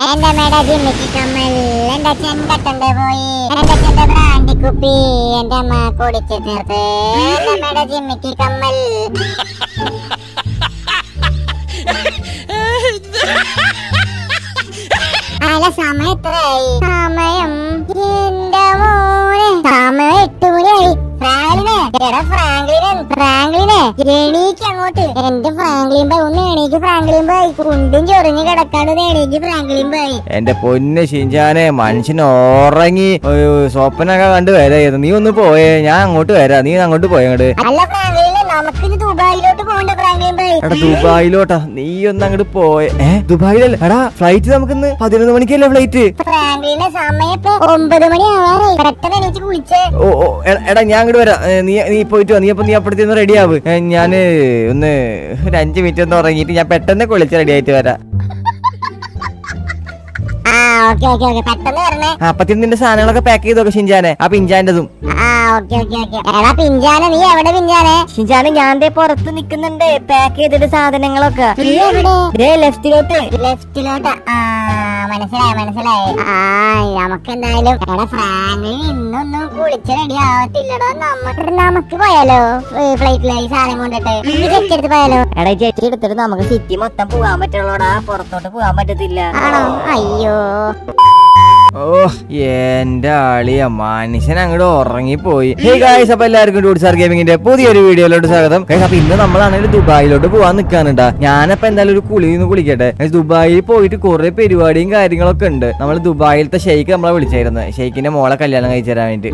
എന്റെ മേട ജിമ്മിക്ക് കമ്മൽ എന്റെ അച്ഛൻ കട്ടണ്ട് പോയി എന്റെ അച്ഛന്റെ ബ്രാൻഡി കുപ്പി എന്റെ അമ്മ കുടിച്ചു തീർത്ത് എന്റെ മേട ജിമ്മിക്ക് കമ്മൽ അല്ല സമയം എത്രയായി സമയം എന്റെ മോനെ സമയം എട്ട് മണിയായി ഫ്രാങ്ക്ലിനെ എടാ ഫ്രാങ്ക്ലിനെ ഫ്രാങ്ക്ലിനെ എണീക്ക് അങ്ങോട്ട് എന്റെ ഫ്രാങ്ക്ലിൻ ബൈ ഒന്ന് എണീക്ക് ഫ്രാങ്ക്ലിൻ ബൈ കുണ്ടും ചൊറിഞ്ഞ് കിടക്കാണ്ട് ഒന്ന് എണീക്ക് ഫ്രാങ്ക്ലിൻ ബൈ എന്റെ പൊന്ന് ഷിഞ്ചാനെ മനുഷ്യൻ ഉറങ്ങി ഒരു സ്വപ്നൊക്കെ കണ്ട് വരായിരുന്നു നീ ഒന്ന് പോയേ ഞാൻ അങ്ങോട്ട് വരാം നീ അങ്ങോട്ട് പോയ അങ്ങോട്ട് അല്ല ഫ്രാങ്ക്ലിനെ നമുക്കിനി ദുബായിലോട്ട് പോകണ്ട ഫ്രാങ്ക്ലിൻ ബൈ എടാ ദുബായിലോട്ടാ നീ ഒന്ന് അങ്ങോട്ട് പോയ ഏ ദുബായിലല്ലേ എടാ ഫ്ലൈറ്റ് നമുക്കിന്ന് പതിനൊന്ന് മണിക്കല്ലേ ഫ്ലൈറ്റ് ഫ്രാങ്ക്ലിന്റെ സമയം ഇപ്പൊ ഒമ്പത് മണി ആവാറായി പെട്ടെന്ന് എണീച്ച് കുളിച്ച് ഓ ഓ എ- എടാ ഞാൻ അങ്ങോട്ട് വരാം ഏ, നീ നീ പോയിട്ട് വാ നീ അപ്പൊ നീ അപ്പഴത്തേന്ന് റെഡി ആവ് ഞാൻ ഒന്ന് ഒരു അഞ്ച് മിനിറ്റ് ഒന്ന് ഉറങ്ങിയിട്ട് ഞാൻ പെട്ടെന്ന് കുളിച്ച് റെഡി ആയിട്ട് വരാം ആ ഓക്കെ ഓക്കെ ഓക്കെ പെട്ടെന്ന് വരണേ ആ, അപ്പത്തിന് നിന്റെ സാധനങ്ങളൊക്കെ പാക്ക് ചെയ്തോക്കെ ഷിഞ്ചാനെ ആ പിഞ്ചാന്റെതും ആ ഓക്കെ ഓക്കെ ഓക്കെ എടാ പിഞ്ചാനെ നീ എവിടെ പിഞ്ചാനെ ഷിജാന് ഞാൻ ദേ പുറത്ത് നിക്കുന്നുണ്ട് പാക്ക് ചെയ്തിട്ട് സാധനങ്ങളൊക്കെ നീ എവിടെ ദേ ലെഫ്റ്റിലോട്ട് ലെഫ്റ്റിലോട്ട് ആ മനസ്സിലായി മനസ്സിലായി ആ നമുക്ക് എന്തായാലും എടാ ഫ്രാങ്കിൽ ഇന്നൊന്നും കുളിച്ച് റെഡി ആവത്തില്ലടോ നമുക്ക് നമുക്ക് പോയാലോ ഫ്ലൈറ്റിലെ ഈ സാധനം കൊണ്ടിട്ട് ഇന്ന് ചെക്ക് എടുത്ത് പോയാലോ എടാ ഈ ചേച്ചി എടുത്തിട്ട് നമുക്ക് സിറ്റി മൊത്തം പോകാൻ പറ്റുള്ളൂടാ പുറത്തോട്ട് പോകാൻ പറ്റത്തില്ല ആണോ അയ്യോ ഓ എന്റെ ആളിയ മനുഷ്യൻ അങ്ങോട്ട് ഉറങ്ങിപ്പോയി ഹേ ഗായ്സ് അപ്പൊ എല്ലാവർക്കും ഡൂഡ്സാർ ഗെയിമിങ്ങിന്റെ പുതിയൊരു വീഡിയോയിലോട്ട് സ്വാഗതം ഗൈസ് അപ്പൊ ഇന്ന് നമ്മളാണെങ്കിൽ ദുബായിലോട്ട് പോവാൻ നിൽക്കാനുണ്ടാ ഞാനപ്പോ എന്തായാലും ഒരു കുളി നിന്ന് കുളിക്കട്ടെ Guys, ദുബായിൽ പോയിട്ട് കുറെ പരിപാടിയും കാര്യങ്ങളൊക്കെ ഉണ്ട് നമ്മൾ ദുബായിലത്തെ ഷെയ്ക്ക് നമ്മളെ വിളിച്ചായിരുന്നു ഷെയ്ക്കിന്റെ മോളെ കല്യാണം കഴിച്ചു തരാൻ വേണ്ടി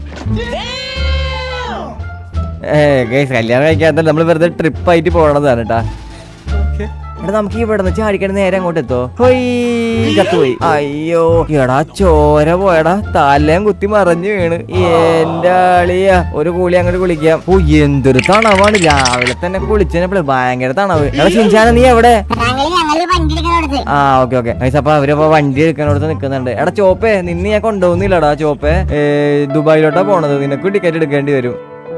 ഏ ഗൈസ് കല്യാണം കഴിക്കാത്ത നമ്മൾ വെറുതെ ട്രിപ്പ് ആയിട്ട് പോണതാണ് കേട്ടാ എടാ നമുക്ക് ഇവിടെ നിന്ന് ചാടിക്കണ നേരെ അങ്ങോട്ട് എത്തോ ഹൊയ് ചത്തുപോയി അയ്യോ എടാ ചോര പോയടാ തലയും കുത്തി മറഞ്ഞു വീണ് എന്റെ ആളിയ ഒരു കുളി അങ്ങോട്ട് കുളിക്കാം ഓ എന്തൊരു തണവാണ് രാവിലെ തന്നെ കുളിച്ചപ്പോൾ ഭയങ്കര തണവ് എടാ ചിഞ്ചാന നീ എവിടെ ഫ്രാങ്കിൽ ഞങ്ങൾ വണ്ടി എടുക്കണോടത്ത് ആ ഓക്കെ ഓക്കെ അപ്പൊ അവരിപ്പോ വണ്ടി എടുക്കാനോടത്ത് നിൽക്കുന്നുണ്ട് എടാ ചോപ്പേ നിന്നെ ഞാൻ കൊണ്ടുപോകുന്നില്ലടാ ചോപ്പേ ഏ, ദുബായിലോട്ടാ പോണത് നിനക്ക് ടിക്കറ്റ് എടുക്കേണ്ടി വരും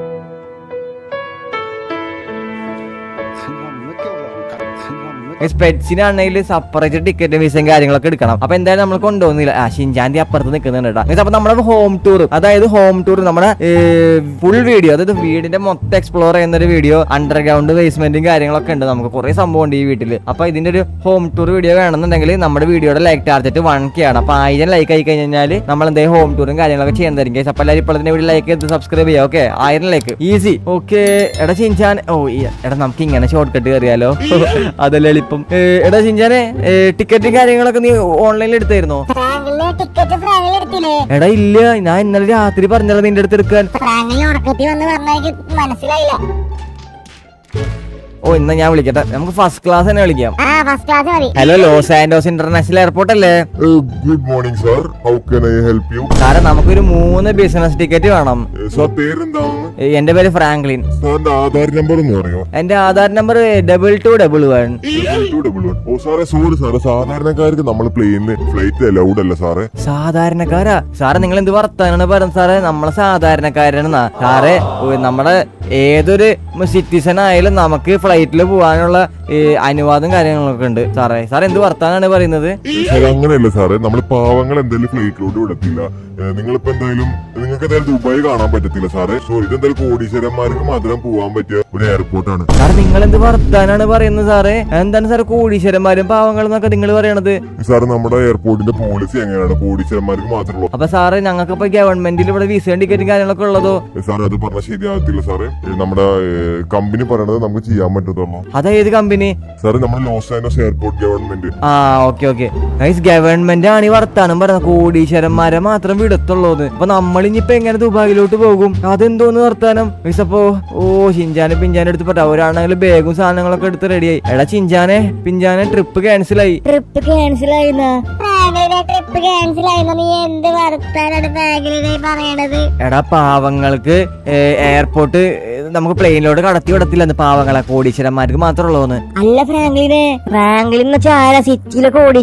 പെറ്റ്സിനാണെങ്കിൽ സെപ്പറേറ്റ് ടിക്കറ്റ് വിസയും കാര്യങ്ങളൊക്കെ എടുക്കണം അപ്പൊ എന്തായാലും നമ്മൾ കൊണ്ടുപോകുന്നില്ല ആ ഷിൻജാന്തി അപ്പുറത്ത് നിൽക്കുന്നുണ്ട് കേട്ടോ Guys, അപ്പൊ നമ്മുടെ ഹോം ടൂർ അതായത് ഹോം ടൂർ നമ്മുടെ ഫുൾ വീഡിയോ അതായത് വീടിന്റെ മൊത്തം എക്സ്പ്ലോർ ചെയ്യുന്ന ഒരു വീഡിയോ അണ്ടർഗ്രൗണ്ട് ബേസ്മെന്റും കാര്യങ്ങളൊക്കെ ഉണ്ട് നമുക്ക് കുറെ സംഭവം ഉണ്ട് ഈ വീട്ടിൽ അപ്പൊ ഇതിന്റെ ഒരു ഹോം ടൂർ വീഡിയോ വേണമെന്നുണ്ടെങ്കിൽ നമ്മുടെ വീഡിയോയുടെ ലൈക്ക് ടാർജറ്റ് വൺ കെ ആണ് അപ്പൊ ആയിരം ലൈക്ക് ആയി കഴിഞ്ഞാൽ നമ്മൾ എന്തെങ്കിലും ഹോം ടൂറും കാര്യങ്ങളൊക്കെ ചെയ്യുന്നതായിരിക്കും Guys, അപ്പൊ എല്ലാവരും ഇപ്പോൾ തന്നെ വീഡിയോ ലൈക്ക് ചെയ്ത് സബ്സ്ക്രൈബ് ചെയ്യാം ഓക്കെ ആയിരം ലൈക്ക് ഈസി ഓക്കെ എടാ ചിഞ്ചാൻ ഓ ഈ- എടാ നമുക്ക് ഇങ്ങനെ ഷോർട്ട് കട്ട് കയറിയാലോ അതല്ലേ എളുപ്പം ഏ, എടാ ചിഞ്ചാനെ ടിക്കറ്റും കാര്യങ്ങളൊക്കെ നീ ഓൺലൈനിൽ എടുത്തായിരുന്നോ ഫ്രാങ്കിളിന് ടിക്കറ്റ് ഫ്രാങ്കിൽ എടുത്തില്ലേ എടാ ഇല്ല ഞാൻ ഇന്നലെ രാത്രി പറഞ്ഞല്ലോ നിന്റെ അടുത്ത് എടുക്കാൻ ഫ്രാങ്കിളിന് ഉറക്കത്തിൽ വന്ന് പറഞ്ഞാൽ എനിക്ക് മനസ്സിലായില്ല ഓ ഇന്നാ ഞാൻ വിളിക്കട്ടെ നമുക്ക് ഫസ്റ്റ് ക്ലാസ് തന്നെ വിളിക്കാം ആ ഫസ്റ്റ് ക്ലാസ് മതി hello Los Andos international airport അല്ലേ Uh, good morning, sir. How can I help you? സാറേ നമുക്കൊരു മൂന്ന് ബിസിനസ് ടിക്കറ്റ് വേണം Uh, സാർ പേരെന്താണ് ഏ, എന്റെ പേര് ഫ്രാങ്ക്ലിൻ സാറിന്റെ ആധാർ നമ്പർ എന്ന് പറയോ എന്റെ Aadhaar number double two double one two double one ഓ സാറേ സോറി സാറേ സാധാരണക്കാർക്ക് നമ്മൾ പ്ലെയിനിൽ ഫ്ലൈറ്റ് അലൗഡ് അല്ല സാറേ സാധാരണക്കാരാ സാറേ നിങ്ങൾ എന്ത് വർത്താനാണ് പറയുന്നത് സാറേ നമ്മളെ സാധാരണക്കാരാണെന്നാ സാറേ ഓ, നമ്മുടെ ഏതൊരു സിറ്റിസൺ ആയാലും നമുക്ക് ഫ്ലൈറ്റിൽ പോകാനുള്ള ഏ, അനുവാദം കാര്യങ്ങളൊക്കെ ഉണ്ട് സാറേ സാറേ എന്ത് വർത്താനാണ് പറയുന്നത് സാർ അങ്ങനെയല്ല സാറേ നമ്മൾ പാവങ്ങൾ എന്തായാലും ഫ്ലൈറ്റിലോട്ട് വിടത്തില്ല ഏ, നിങ്ങളിപ്പോ എന്തായാലും നിങ്ങൾക്ക് എന്തായാലും ദുബായ് കാണാൻ പറ്റത്തില്ല സാറേ സോ ഇതെന്തായാലും കോടീശ്വരന്മാർക്ക് മാത്രം പോകാൻ പറ്റിയ ഒരു എയർപോർട്ടാണ് സാറേ നിങ്ങൾ എന്ത് വർത്താനാണ് പറയുന്നത് സാറേ എന്താണ് സാറേ കോടീശ്വരന്മാരും പാവങ്ങളും എന്നൊക്കെ നിങ്ങൾ പറയണത് സാറ് നമ്മുടെ എയർപോർട്ടിന്റെ പോളിസി എങ്ങനെയാണ് കോടീശ്വരന്മാർക്ക് മാത്രമുള്ളൂ അപ്പൊ സാറേ ഞങ്ങൾക്ക് ഇപ്പൊ ഗവൺമെന്റിൽ ഇവിടെ വിസയും ടിക്കറ്റും കാര്യങ്ങളൊക്കെ ഉള്ളതോ സാർ അത് പറഞ്ഞാൽ ശരിയാകത്തില്ല സാറേ ഏ, നമ്മുടെ കമ്പനി പറയണത് നമുക്ക് ചെയ്യാൻ പറ്റത്തുള്ളൂ അതാ ഏത് കമ്പനി സാറ് നമ്മുടെ ലോസ് ആൻഡോസ് എയർപോർട്ട് ഗവൺമെന്റ് ആ ഓക്കെ ഓക്കെ ഗൈസ് ഗവൺമെന്റ് ആണ് ഈ വർത്താനം പറയുന്നത് കോടീശ്വരന്മാരെ മാത്രം വിടത്തുള്ളൂന്ന് അപ്പൊ നമ്മളിനിയിപ്പോ എങ്ങനെ ദുബായിലോട്ട് പോകും അതെന്തോന്ന് വർത്താനം ഗൈസ് അപ്പോ ഓ ചിഞ്ചാനെ പിഞ്ചാനെ എടുത്ത് പറ്റാ അവരാണെങ്കിൽ ബാഗും സാധനങ്ങളൊക്കെ എടുത്ത് റെഡിയായി എടാ ചിഞ്ചാനെ പിഞ്ചാനെ ട്രിപ്പ് ക്യാൻസലായി ട്രിപ്പ് ക്യാൻസൽ ആയിന്നാ ഫ്രാങ്കിളിന്റെ ട്രിപ്പ് ക്യാൻസൽ ആയിരുന്നു നീ എന്ത് വർത്താനാണ് ഫ്രാങ്കിളിനെ പറയണത് എടാ പാവങ്ങൾക്ക് എയർപോർട്ട് നമുക്ക് പ്ലെയിനിലോട്ട് കടത്തി വിടത്തില്ലെന്ന് പാവങ്ങളെ കോടീശ്വരന്മാർക്ക് മാത്രമുള്ളൂന്ന് അല്ല ഫ്രാങ്ക്ലിനെ ഫ്രാങ്ക്ലിൻ എന്ന് വെച്ചാൽ ആരാ സിറ്റിയിലെ കോടീശ്വരൻ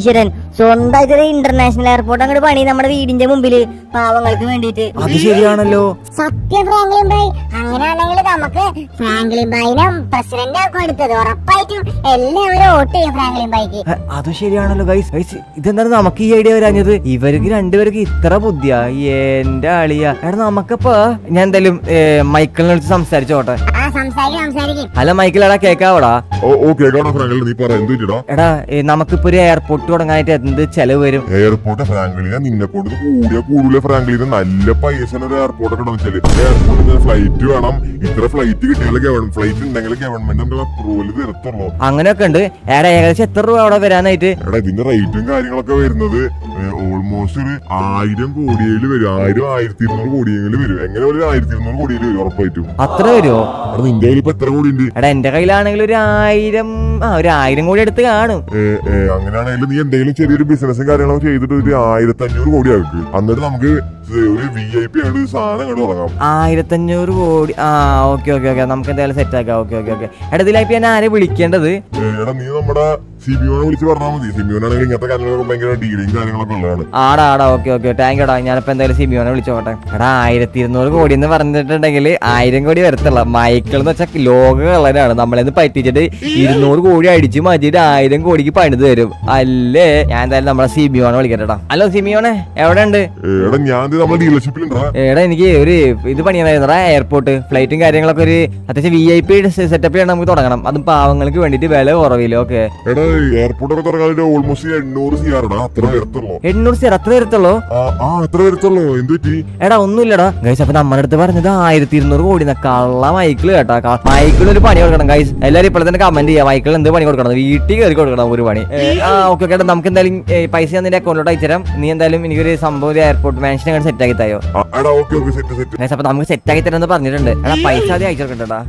സ്വന്തമായിട്ട് ഒരു ഇന്റർനാഷണൽ എയർപോർട്ട് അങ്ങോട്ട് പണി നമ്മുടെ വീടിന്റെ മുമ്പില് പാവങ്ങൾക്ക് വേണ്ടിയിട്ട് അത് ശരിയാണല്ലോ സത്യം ഫ്രാങ്ക്ലിൻ ബായ് അങ്ങനെയാണെങ്കിൽ നമുക്ക് ഫ്രാങ്ക്ലിൻ ബായിനെ പ്രസിഡന്റ് ആക്കും എടുത്തത് ഉറപ്പായിട്ടും എല്ലാവരും വോട്ട് ചെയ്യും ഫ്രാങ്ക്ലിൻ ബായിക്ക് ഹ, അതും ശരിയാണല്ലോ ഗൈസ് ഗൈസ് ഇതെന്താണ് നമുക്ക് ഈ ഐഡിയ വരാഞ്ഞത് ഇവർക്ക് രണ്ടുപേർക്ക് ഇത്ര ബുദ്ധിയാ എന്റെ അളിയ എടാ നമുക്കിപ്പോ ഞാൻ എന്തായാലും ഏ, മൈക്കിളിനെ വിളിച്ച് സംസാരിച്ചോട്ടെ ആ സംസാരിക്കും സംസാരിക്കും ഹലോ മൈക്കിൾ എടാ കേക്കാവടാ ഓ ഓ കേൾക്കാണോ ഫ്രാങ്ക്ലിൻ നീ പറ എന്ത് പറ്റിടാ എടാ ഏ, നമുക്കിപ്പോ ഒരു എയർപോർട്ട് തുടങ്ങാനായിട്ട് എന്ത് ചെലവ് വരും എയർപോർട്ട് ഫ്രാങ്ക്ലിനെ നിന്നെ കൊണ്ട് കൂടിയ കൂടുതൽ ഫ്രാങ്ക്ലിന് നല്ല പൈസ ഒരു എയർപോർട്ട് ഒക്കെ വെച്ചാല് എയർപോർട്ടിന് ഫ്ലൈറ്റ് വേണം ഇത്ര ഫ്ലൈറ്റ് കിട്ടിയാൽ ഗവൺമെന്റ് ഫ്ലൈറ്റ് ഉണ്ടെങ്കിൽ ഗവൺമെന്റ് നമുക്ക് അപ്രൂവൽ തരത്തുള്ളൂ അങ്ങനെയൊക്കെ ഉണ്ട് എടാ ഏകദേശം എത്ര രൂപ അവിടെ വരാനായിട്ട് എടാ ഇതിന്റെ റേറ്റും കാര്യങ്ങളൊക്കെ വരുന്നത് ഓൾമോസ്റ്റ് ഒരു ആയിരം കോടിയിൽ വരും ആയിരം ആയിരത്തി ഇരുന്നൂറ് കോടിയെങ്കിലും വരും എങ്ങനെ ഒരു ആയിരത്തി ഇരുന്നൂറ് കോടിയിൽ വരും ഉറപ്പായിട്ടും അത്ര വരുമോ എടാ നിന്റെ കയ്യിൽ ഇപ്പൊ എത്ര കോടി ഉണ്ട് എടാ എന്റെ കയ്യിലാണെങ്കിൽ ഒരു ആയിരം ആ ഒരു ആയിരം കോടി അടുത്ത് കാണും അങ്ങനെയാണെങ്കിൽ നീ എന്തെങ്കിലും ചെറിയൊരു ബിസിനസ്സും കാര്യങ്ങളൊക്കെ ചെയ്തിട്ട് ഒരു ആയിരത്തി അഞ്ഞൂറ് കോടി ആക്ക് എന്നിട്ട് നമുക്ക് ഒരു വി ഐ പി ആയിട്ട് സാധനം അങ്ങോട്ട് തുടങ്ങാം ആയിരത്തഞ്ഞൂറ് കോടി ആ ഓക്കെ ഓക്കെ ഓക്കെ നമുക്ക് എന്തായാലും സെറ്റ് ആക്കാം ഓക്കെ ഓക്കെ ഓക്കെ എടാ ഇതിലായിപ്പോ ഞാൻ ആരെ വിളിക്കേണ്ടത് ഏ, എടാ നീ നമ്മുടെ സിബിയോനെ വിളിച്ച് പറഞ്ഞാൽ മതി സിബിയോനാണെങ്കിൽ ഇങ്ങനത്തെ കാര്യങ്ങളൊക്കെ ഭയങ്കര ഡീലിങ് കാര്യങ്ങളൊക്കെ ഉള്ളതാണ് ആടാ ആടാ ഓക്കെ ഓക്കെ താങ്ക് യുടാ ഞാനിപ്പോ എന്തായാലും സിമിയോനെ വിളിച്ചോട്ടെ എടാ ആയിരത്തി ഇരുന്നൂറ് കോടി എന്ന് പറഞ്ഞിട്ടുണ്ടെങ്കിൽ ആയിരം കോടി വരത്തുള്ള മൈക്കിൾ എന്ന് വെച്ചാൽ ലോക കളറാണ് നമ്മളെന്ന് പറ്റിച്ചിട്ട് ഇരുന്നൂറ് കോടി അടിച്ച് മാറ്റിയിട്ട് ആയിരം കോടിക്ക് പണിത് തരും അല്ലേ ഞാൻ എന്തായാലും നമ്മളെ സിമിയോനെ വിളിക്കട്ടെടാ ഹലോ സിമിയോനെ എവിടെ ഉണ്ട് ഏ, എടാ ഞാൻ ഇത് നമ്മുടെ ഡീലർഷിപ്പിലുണ്ടാ എടാ എനിക്ക് ഒരു ഇത് പണിയണമായിരുന്നടാ എയർപോർട്ട് ഫ്ലൈറ്റും കാര്യങ്ങളൊക്കെ ഒരു അത്യാവശ്യം വി ഐ പി സെറ്റപ്പ് ചെയ്യണം നമുക്ക് തുടങ്ങണം അതും പാവങ്ങൾക്ക് വേണ്ടിയിട്ട് വില കുറവില്ല ഓക്കെ എടാ എയർപോർട്ടൊക്കെ തുടങ്ങാൻ ഓൾമോസ്റ്റ് എണ്ണൂറ് സിയാറടാ അത്ര വരത്തുള്ളൂ എണ്ണൂറ് സീർ അത്ര വരത്തുള്ളൂ ആ ആ അത്ര വരത്തുള്ളൂ എന്ത് പറ്റി എടാ ഒന്നുമില്ലടാ ഗൈസ് അപ്പൊ നമ്മുടെ അടുത്ത് പറഞ്ഞത് ആയിരത്തി ഇരുന്നൂറ് കോടി കള്ള മൈക്കിൾ കേട്ടാ മൈക്കിൾ ഒരു പണി കൊടുക്കണം ഗൈസ് എല്ലാവരും ഇപ്പോൾ തന്നെ കമന്റ് ചെയ്യാം മൈക്കിൾ എന്ത് പണി കൊടുക്കണം വീട്ടിൽ കയറി കൊടുക്കണം ഒരു പണി ഏ, ആ ഓക്കെ ഓക്കെ നമുക്ക് എന്തായാലും ഏ, പൈസ ഞാൻ നിന്റെ അക്കൗണ്ടിലോട്ട് അയച്ചുതരാം നീ എന്തായാലും എനിക്കൊരു സംഭവം ഒരു എയർപോർട്ട് മാൻഷൻ അങ്ങോട്ട് സെറ്റ് ആക്കി തയോ ആ, എടാ okay okay set set guys അപ്പൊ നമുക്ക് സെറ്റ് ആക്കി തരാന്ന് പറഞ്ഞിട്ടുണ്ട് എടാ പൈസ ആദ്യം അയച്ചു കൊടുക്കണ്ടടാ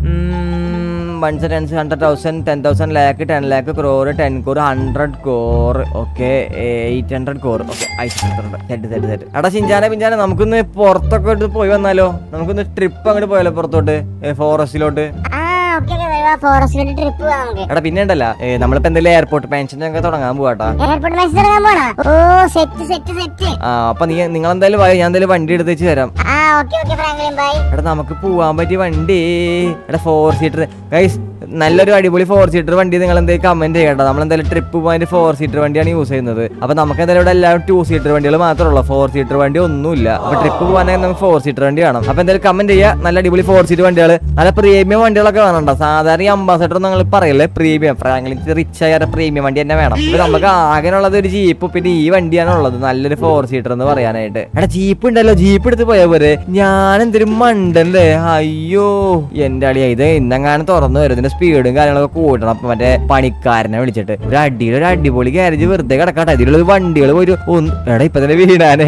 one tens hundred thousand ten thousand lakh ten lakh crore ten crore hundred crore okay eight hundred crore okay അയച്ചിട്ടുണ്ട് സെറ്റ് സെറ്റ് സെറ്റ് എടാ ചിഞ്ചാനെ പിഞ്ചാനെ നമുക്കൊന്ന് പുറത്തൊക്കെ ഇട്ട് പോയി വന്നാലോ നമുക്കൊന്ന് ട്രിപ്പ് അങ്ങോട്ട് പോയാലോ പുറത്തോട്ട് ഫോറസ്റ്റിലോട്ട് ആ ഓക്കെ ഓക്കെ ഫോറസ്റ്റിലോട്ട് ട്രിപ്പ് പോവാം നമുക്ക് എടാ പിന്നെ ഉണ്ടല്ലോ ഏ, നമ്മളിപ്പോ എന്തെങ്കിലും എയർപോർട്ട് പെൻഷൻ ഒക്കെ തുടങ്ങാൻ പോവാട്ടാ എയർപോർട്ട് മെസ്സേജ് തുടങ്ങാൻ പോണോ ഓ സെറ്റ് സെറ്റ് സെറ്റ് ആ അപ്പൊ നീ നിങ്ങൾ എന്തായാലും വായോ ഞാൻ എന്തായാലും വണ്ടി എടുത്ത് വെച്ച് തരാം ആ ഓക്കെ ഓക്കെ ഫ്രാങ്ക്ലിൻ ബായ് എടാ നമുക്ക് പോവാൻ പറ്റിയ വണ്ടി എടാ ഫോർ സീറ്റർ ഗൈസ് നല്ലൊരു അടിപൊളി ഫോർ സീറ്റർ വണ്ടി നിങ്ങൾ എന്തെങ്കിലും കമന്റ് ചെയ്യണ്ട നമ്മൾ എന്തായാലും ട്രിപ്പ് പോകാൻ ഫോർ സീറ്റർ വണ്ടിയാണ് യൂസ് ചെയ്യുന്നത് അപ്പൊ നമുക്ക് എന്തായാലും ഇവിടെ എല്ലാവരും ടു സീറ്റർ വണ്ടികൾ മാത്രമേ ഉള്ളൂ ഫോർ സീറ്റർ വണ്ടി ഒന്നുമില്ല അപ്പൊ ട്രിപ്പ് പോകാനായി നമുക്ക് ഫോർ സീറ്റർ വണ്ടി വേണം അപ്പൊ എന്തായാലും കമന്റ് ചെയ്യുക നല്ല അടിപൊളി ഫോർ സീറ്റർ വണ്ടികൾ നല്ല പ്രീമിയം വണ്ടികളൊക്കെ വേണണ്ട സാധാരണ ഈ അംബാസഡർ നിങ്ങൾ പറയല്ലേ പ്രീമിയം ഫ്രാങ്ക്ലിൻ റിച്ച് ആയ പ്രീമിയം വണ്ടി തന്നെ വേണം ഇപ്പൊ നമുക്ക് ആകെയുള്ളത് ഒരു ജീപ്പ് പിന്നെ ഈ വണ്ടിയാണ് ഉള്ളത് നല്ലൊരു ഫോർ സീറ്റർ എന്ന് പറയാനായിട്ട് എടാ ജീപ്പ് ഉണ്ടല്ലോ ജീപ്പ് എടുത്ത് പോയാ പോരെ ഞാൻ എന്തൊരു മണ്ടല്ലേ അയ്യോ എന്റെ അളിയ ഇത് ഇന്നെങ്ങാനും തുറന്നു വരും ഇതിന്റെ സ്പീഡും കാര്യങ്ങളൊക്കെ കൂട്ടണം അപ്പൊ മറ്റേ പണിക്കാരനെ വിളിച്ചിട്ട് ഒരു അടിയിൽ ഒരു അടിപൊളി ഗ്യാരേജ് വെറുതെ കിടക്കട്ടെ ഇതിലുള്ള വണ്ടികൾ ഒരു ഒന്ന് എടാ ഇപ്പൊ തന്നെ വീണാനേ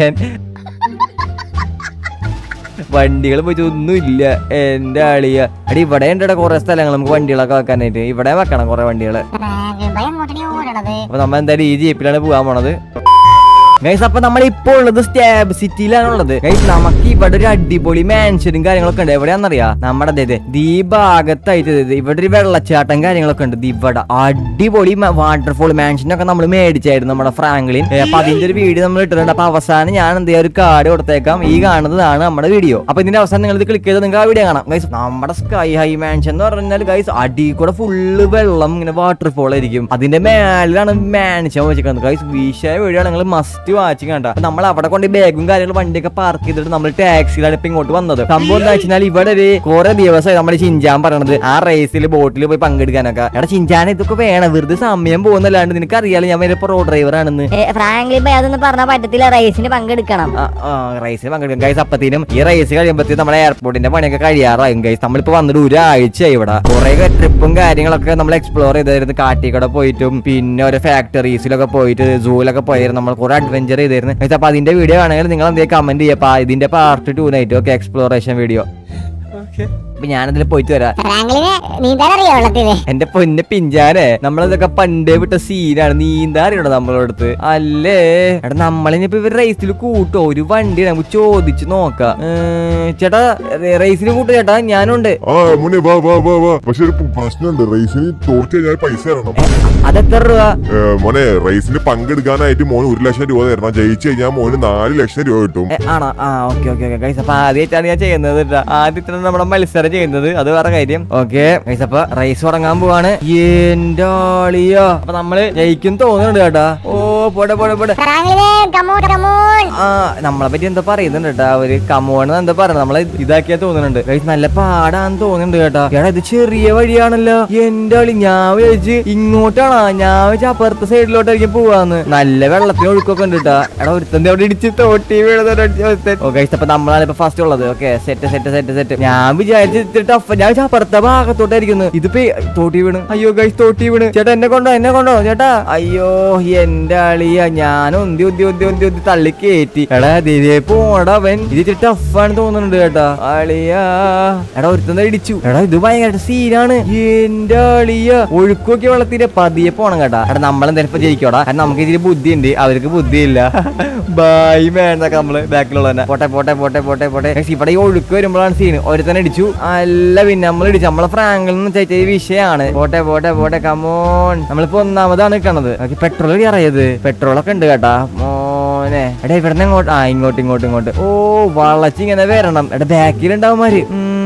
വണ്ടികൾ പോയിട്ട് ഒന്നുമില്ല എന്റെ അളിയ അടി ഇവിടെ ഉണ്ട് കുറെ സ്ഥലങ്ങൾ നമുക്ക് വണ്ടികളൊക്കെ വെക്കാനായിട്ട് ഇവിടെ വെക്കണം കുറെ വണ്ടികള് ഫ്രാങ്ക്ലിൻ ബായ് അങ്ങോട്ടേ ഓടണത് അപ്പൊ നമ്മൾ എന്തായാലും ഈ ജീപ്പിലാണ് പോകാൻ പോണത് ഗൈസ് അപ്പൊ നമ്മൾ ഇപ്പൊ ഉള്ളത് സ്റ്റാബ് സിറ്റിയിലാണ് ഉള്ളത് ഗൈസ് നമുക്ക് ഇവിടെ ഒരു അടിപൊളി മാൻഷനും കാര്യങ്ങളൊക്കെ ഉണ്ട് എവിടെയാണെന്നറിയാ നമ്മുടെ ദേ ദേ, ദീ ഭാഗത്തായിട്ട് ദേ ദേ ഇവിടെ ഒരു വെള്ളച്ചാട്ടം കാര്യങ്ങളൊക്കെ ഉണ്ട് ദേ ഇവിടെ അടിപൊളി വാട്ടർഫോൾ മാൻഷനൊക്കെ നമ്മൾ മേടിച്ചായിരുന്നു നമ്മുടെ ഫ്രാങ്ക്ലിൻ ഏ, അപ്പൊ അതിന്റെ ഒരു വീഡിയോ നമ്മൾ ഇട്ടിട്ടുണ്ട് അപ്പൊ അവസാനം ഞാൻ എന്ത് ചെയ്യാം ഒരു കാർഡ് കൊടുത്തേക്കാം ഈ കാണുന്നതാണ് നമ്മുടെ വീഡിയോ അപ്പൊ ഇതിന്റെ അവസാനം നിങ്ങൾ ഇത് ക്ലിക്ക് ചെയ്ത് നിങ്ങൾക്ക് ആ വീഡിയോ കാണാം ഗൈസ് നമ്മുടെ സ്കൈ ഹൈ മാൻഷൻ എന്ന് പറഞ്ഞാൽ ഗൈസ് അടി കൂടെ ഫുള്ള് വെള്ളം ഇങ്ങനെ വാട്ടർഫോൾ ആയിരിക്കും അതിന്റെ മേലാണ് മാൻഷൻ വെച്ചിരിക്കുന്നത് ഗൈസ് വീശായ വീഡിയോ നിങ്ങൾ മസ്റ്റ് വാച്ചിങ് കണ്ട അപ്പൊ നമ്മൾ അവിടെ കൊണ്ട് ബാഗും കാര്യങ്ങളും വണ്ടിയൊക്കെ പാർക്ക് ചെയ്തിട്ട് നമ്മൾ ടാക്സിയിലാണ് ഇപ്പൊ ഇങ്ങോട്ട് വന്നത് സംഭവം എന്താ വെച്ചാൽ ഇവിടെ ഒരു കുറെ ദിവസമായി നമ്മൾ ചിഞ്ചാൻ പറയണത് ആ റേസിൽ ബോട്ടിൽ പോയി പങ്കെടുക്കാനൊക്കെ എടാ ചിഞ്ചാൻ ഇതൊക്കെ വേണം വെറുതെ സമയം പോകുന്നല്ലാണ്ട് നിനക്ക് അറിയാലോ ഞാൻ വരെ പ്രോ ഡ്രൈവർ ആണെന്ന് ഏ, ഫ്രാങ്ക്ലിൻ ബൈ അതൊന്നും പറഞ്ഞാൽ പറ്റത്തില്ല റേസിന് പങ്കെടുക്കണം റേസിൽ പങ്കെടുക്കും ഗൈസ് അപ്പത്തേനും ഈ റേസ് കഴിയുമ്പോഴത്തേക്കും നമ്മുടെ എയർപോർട്ടിന്റെ പണിയൊക്കെ കഴിയാറായും ഗൈസ് നമ്മളിപ്പോ വന്നിട്ട് ഒരാഴ്ച ഇവിടെ കുറെ ട്രിപ്പും കാര്യങ്ങളൊക്കെ നമ്മൾ എക്സ്പ്ലോർ ചെയ്തായിരുന്നു കാട്ടിക്കട പോയിട്ടും പിന്നെ ഓരോ ഫാക്ടറീസിലൊക്കെ പോയിട്ട് സൂലൊക്കെ പോയിരുന്നു നമ്മൾ കുറെ അഡ്വഞ്ചർ ചെയ്തായിരുന്നു Guys, അപ്പൊ അതിന്റെ വീഡിയോ ആണെങ്കിൽ നിങ്ങൾ എന്തെങ്കിലും കമന്റ് ചെയ്യാം ഇതിന്റെ part two night okay exploration video അപ്പൊ ഞാനതിൽ പോയിട്ട് വരാം ഫ്രാങ്ക്ലിന് നീന്താൻ അറിയോ വെള്ളത്തില് എന്റെ പൊന്നെ പിഞ്ചാനെ നമ്മളിതൊക്കെ പണ്ടേ വിട്ട സീനാണ് നീന്താ അറിയണോ നമ്മളടുത്ത് അല്ലേ എടാ നമ്മളിനിപ്പോ ഇവർ റേസിൽ കൂട്ടോ ഒരു വണ്ടി നമുക്ക് ചോദിച്ചു നോക്കാം ഏ, ചേട്ടാ റേസിൽ കൂട്ടോ ചേട്ടാ ഞാനുണ്ട് ആ മോനെ വാ വാ വാ വാ പക്ഷെ ഒരു പ്രശ്നമുണ്ട് റേസിന് തോറ്റ് കഴിഞ്ഞാൽ പൈസ തരണം അതെത്ര രൂപ ഏ, മോനെ റേസിന് പങ്കെടുക്കാനായിട്ട് മോന് ഒരു ലക്ഷം രൂപ തരണം ജയിച്ചു കഴിഞ്ഞാൽ മോന് നാല് ലക്ഷം രൂപ കിട്ടും ഏ, ആണോ ആ ഓക്കെ ഓക്കെ ഓക്കെ ഗൈസ് അപ്പൊ ആദ്യമായിട്ടാണ് ഞാൻ ചെയ്യുന്നത് ട്ടാ. ആദ്യത്തിനാണ് നമ്മുടെ മത്സരം ചെയ്യുന്നത് അത് വേറെ കാര്യം ഓക്കെ ഗൈസ് അപ്പൊ റേസ് തുടങ്ങാൻ പോവാണ് എന്റെ ആളിയോ അപ്പൊ നമ്മള് ജയിക്കും തോന്നുന്നുണ്ട് കേട്ടാ ഓ പോടെ പോടെ പോടെ ഫ്രാങ്ക്ലിന് കമോൺ കമോൺ ആ നമ്മളെ പറ്റി എന്താ പറയുന്നുണ്ട് കേട്ടാ അവര് കമോണ് എന്താ പറയുന്നത് നമ്മളെ ഇതാക്കിയാ തോന്നുന്നുണ്ട് ഗൈസ് നല്ല പാടാന്ന് തോന്നുന്നുണ്ട് കേട്ടാ എടാ ഇത് ചെറിയ വഴിയാണല്ലോ എന്റെ ആളി ഞാൻ വിചാരിച്ച് ഇങ്ങോട്ടാണോ ഞാൻ വിചാരിച്ച അപ്പുറത്തെ സൈഡിലോട്ടായിരിക്കും പോവാന്ന് നല്ല വെള്ളത്തിന് ഒഴുക്കൊക്കെ ഉണ്ട് കേട്ടാ എടാ ഒരുത്തന്റെ അവിടെ ഇടിച്ച് തോട്ടി വീഴുന്ന അപ്പൊ നമ്മളാണ് ഇപ്പൊ ഫസ്റ്റ് ഉള്ളത് okay set set set set ഞാൻ വിചാരിച്ച് ടഫ് ഞാൻ വിചാരിച്ച അപ്പുറത്തെ ഭാഗത്തോട്ടായിരിക്കുന്നു ഇതിപ്പോ തോട്ടി വീണ് അയ്യോ ഗൈസ് തോട്ടി വീണ് ചേട്ടാ എന്നെ കൊണ്ടോ എന്നെ കൊണ്ടോ ചേട്ടാ അയ്യോ എന്റെ അളിയ ഞാൻ ഒന്തി ഒന്തി ഒന്തി ഒന്തി ഒന്തി തള്ളി കയറ്റി എടാ ദിലേ പോടവൻ ഇത് ഇച്ചിരി ടഫാണ് തോന്നുന്നുണ്ട് കേട്ടാ അളിയാ എടാ ഒരുത്തന്നെ ഇടിച്ചു എടാ ഇത് ഭയങ്കര സീനാണ് എന്റെ അളിയ ഒഴുക്കൊക്കെ വെള്ളത്തിന്റെ പതിയെ പോണം കേട്ടാ എടാ നമ്മളെന്തായാലും ഇപ്പൊ ജയിക്കോടാ കാരണം നമുക്ക് ഇതിന് ബുദ്ധിയുണ്ട് അവർക്ക് ബുദ്ധിയില്ല ബായി വേണ്ടൊക്കെ നമ്മള് ബാക്കിലുള്ള തന്നെ പോട്ടെ പോട്ടെ പോട്ടെ പോട്ടെ പോട്ടെ Guys, ഇവിടെ ഈ ഒഴുക്ക് വരുമ്പോഴാണ് സീൻ ഒരുത്തന്നെ ഇടിച്ചു അല്ല പിന്നെ നമ്മൾ ഇടിച്ചു നമ്മളെ ഫ്രാങ്കിൽ നിന്ന് ചേച്ച വിഷയമാണ് പോട്ടെ പോട്ടെ പോട്ടെ കമോൺ നമ്മളിപ്പോ ഒന്നാമതാണ് നിൽക്കണത് പെട്രോൾ അറിയത് പെട്രോൾ ഒക്കെ ഉണ്ട് കേട്ടാ മോനെ എടാ ഇവിടെ ഇങ്ങോട്ട് ആ ഇങ്ങോട്ട് ഇങ്ങോട്ട് ഇങ്ങോട്ട് ഓ വളച്ച് ഇങ്ങനെ വരണം എടാ ബാക്കിൽ ഉണ്ടാവുമാര്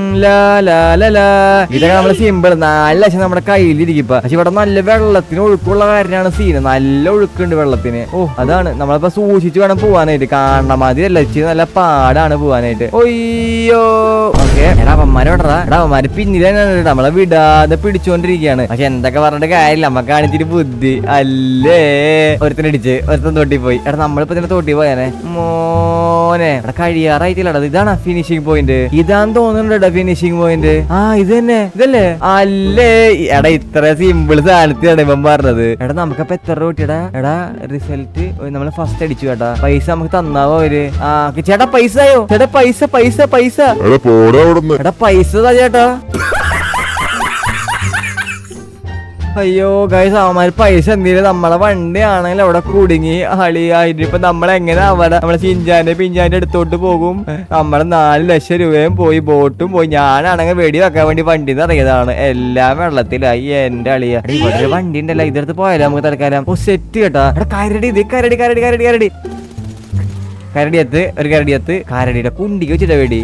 ഇതൊക്കെ നമ്മള് സിമ്പിൾ നാല് ലക്ഷം നമ്മുടെ കയ്യിലിരിക്കും പക്ഷെ ഇവിടെ നല്ല വെള്ളത്തിന് ഒഴുക്കുള്ള കാര്യമാണ് സീന് നല്ല ഒഴുക്കുണ്ട് വെള്ളത്തിന് ഓ അതാണ് നമ്മളിപ്പോ സൂക്ഷിച്ച് വേണം പോവാനായിട്ട് കാണണ മാതിരി അല്ല ഇച്ചിരി നല്ല പാടാണ് പോവാനായിട്ട് ഒയ്യോ ഓക്കെ എടാ അവന്മാരെ വിടറാ എടാ അവന്മാര് പിന്നിൽ തന്നെയാണ് കേട്ടോ. നമ്മളെ വിടാതെ പിടിച്ചോണ്ടിരിക്കുകയാണ് പക്ഷെ എന്തൊക്കെ പറഞ്ഞിട്ട് കാര്യമില്ല നമുക്ക് കാണിച്ചിട്ട് ബുദ്ധി അല്ലേ ഒരുത്തനടിച്ച് ഒരുത്തൻ തോട്ടി പോയി എടാ നമ്മളിപ്പോ ഇതിനെ തോട്ടി പോയാനെ മോനെ എടാ കഴിയാറായിട്ടില്ലടാ ഇതാണ് ഫിനിഷിംഗ് പോയിന്റ് ഇതാന്ന് തോന്നുന്നുണ്ട് ഫിനിഷിംഗ് പോയിന്റ് ആ ഇത് തന്നെ ഇതല്ലേ അല്ലേ എടാ ഇത്ര സിമ്പിൾ സാധനത്തിലാണ് ഇവൻ പറഞ്ഞത് എടാ നമുക്കപ്പൊ എത്ര രൂപ കിട്ടിയടാ എടാ റിസൾട്ട് നമ്മള് ഫസ്റ്റ് അടിച്ചു കേട്ടാ പൈസ നമുക്ക് തന്നാവോ അവര് ആ ചേട്ടാ പൈസ ആയോ ചേട്ടാ പൈസ പൈസ പൈസ എടാ പോടാ അവിടുന്ന് എടാ പൈസ താ ചേട്ടാ അയ്യോ ഗൈസ് അവന്മാര് പൈസ എന്തെങ്കിലും നമ്മളെ വണ്ടി ആണെങ്കിൽ അവിടെ കുടുങ്ങി അളിയായിട്ട് ഇപ്പൊ നമ്മളെങ്ങനെ അവിടെ നമ്മളെ ചിഞ്ചാന്റെ പിഞ്ചാന്റെ അടുത്തോട്ട് പോകും നമ്മളെ നാല് ലക്ഷം രൂപയും പോയി ബോട്ടും പോയി ഞാനാണെങ്കിൽ വെടി വെക്കാൻ വേണ്ടി വണ്ടി ഇറങ്ങിയതാണ് എല്ലാം വെള്ളത്തിലായി എന്റെ അളിയ എടാ, ഇവിടെ ഒരു വണ്ടി ഉണ്ടല്ലോ ഇതെടുത്ത് പോയാലോ നമുക്ക് തൽക്കാലം ഓ സെറ്റ് കേട്ടാ എടാ കരടി ഇത് കരടി കരടി കരടി കരടി കരടിയത്ത് ഒരു കരടിയത്ത് കരടിയുടെ കുണ്ടിക്ക് വെച്ചിട്ട വെടി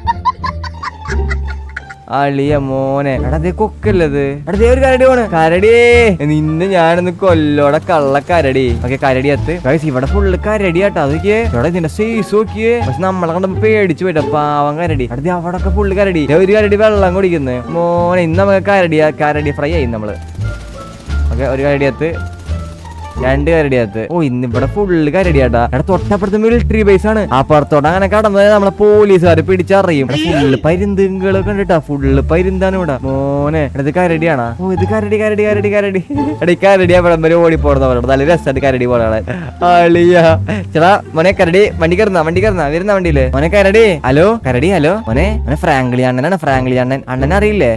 അളിയ മോനെ എടാ ദേ കൊക്കല്ലത് എടാ ദേ ഒരു കരടി പോണ് കരടിയേ നിന്നെ ഞാനൊന്ന് കൊല്ലോടെ കള്ള കരടി ഓക്കെ കരടി അത്ത് ഗൈസ് ഇവിടെ ഫുള്ള് കരടി ആട്ടോ അതൊക്കെ എടാ ഇതിന്റെ സൈസ് നോക്കിയേ പക്ഷെ നമ്മളെ കണ്ടപ്പോ പേടിച്ചു പോയിട്ടാ പാവം കരടി എടാ ദേ അവിടൊക്കെ ഫുള്ള് കരടി ദേ ഒരു കരടി വെള്ളം കുടിക്കുന്നു മോനെ ഇന്ന് നമുക്ക് കരടി കരടി ഫ്രൈ ആയി നമ്മള് ഓക്കെ ഒരു കരടി അത്ത് രണ്ട് കരടിയകത്ത് ഓ ഇന്ന് ഇവിടെ ഫുള്ള് കരടിയാട്ടാ എടാ തൊട്ടപ്പുറത്ത് മിലിറ്ററി ബേസ് ആണ് അപ്പുറത്തോട്ട് അങ്ങനെ കടന്നത് നമ്മളെ പോലീസുകാർ പിടിച്ചറിയും ഫുള്ള് പരുന്തുകളൊക്കെ കണ്ടിട്ടാ ഫുള്ള് പരുന്താണ് ഇവിടെ മോനെ എടാ, ഇത് കരടിയാണോ ഓ ഇത് കരടി കരടി കരടി കരടി എടാ ഈ കരടി അവിടെ വരെ ഓടി പോടുന്ന പോലെ നല്ല രസമായിട്ട് കരടി പോലെ അളിയാ ചേട്ടാ മോനെ കരടി വണ്ടി കയറുന്ന വണ്ടി കയറുന്ന വരുന്ന വണ്ടിയില് മോനെ കരടി ഹലോ കരടി ഹലോ മോനെ മോനെ ഫ്രാങ്ക്ലി അണ്ണനാണ് ഫ്രാങ്ക്ലി അണ്ണൻ അണ്ണൻ അറിയില്ലേ